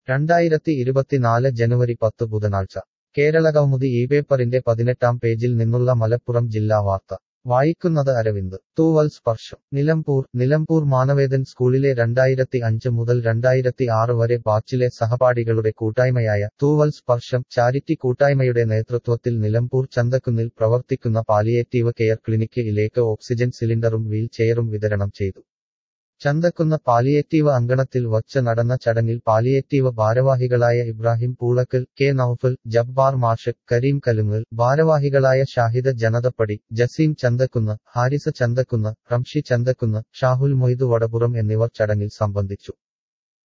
രണ്ടായിരത്തി ഇരുപത്തിനാല് ജനുവരി പത്ത് ബുധനാഴ്ച കേരളകൗമുദി ഈ പേപ്പറിന്റെ പതിനെട്ടാം പേജിൽ നിന്നുള്ള മലപ്പുറം ജില്ലാ വാർത്ത വായിക്കുന്നത് അരവിന്ദ് തൂവൽ സ്പർശം നിലമ്പൂർ നിലമ്പൂർ മാനവേദൻ സ്കൂളിലെ രണ്ടായിരത്തി അഞ്ച് മുതൽ രണ്ടായിരത്തി ആറ് വരെ ബാച്ചിലെ സഹപാഠികളുടെ കൂട്ടായ്മയായ തൂവൽ സ്പർശം ചാരിറ്റി കൂട്ടായ്മയുടെ നേതൃത്വത്തിൽ നിലമ്പൂർ ചന്തക്കുന്നിൽ പ്രവർത്തിക്കുന്ന പാലിയേറ്റീവ് കെയർ ക്ലിനിക്ക് ഇലേക്ക് ഓക്സിജൻ സിലിണ്ടറും വീൽ ചെയറും വിതരണം ചെയ്തു ചന്തക്കുന്ന പാലിയേറ്റീവ് അങ്കണത്തിൽ വച്ച് നടന്ന ചടങ്ങിൽ പാലിയേറ്റീവ് ഭാരവാഹികളായ ഇബ്രാഹിം പൂളക്കൽ കെ നൌഫൽ ജബ്ബാർ മാഷ് കരീം കലുങ്ങൽ ഭാരവാഹികളായ ഷാഹിദ ജനതപ്പടി ജസീം ചന്തക്കുന്ന് ഹാരിസ് ചന്തക്കുന്ന് റംഷി ചന്തക്കുന്ന് ഷാഹുൽ മൊയ്തു വടപുറം എന്നിവർ ചടങ്ങിൽ സംബന്ധിച്ചു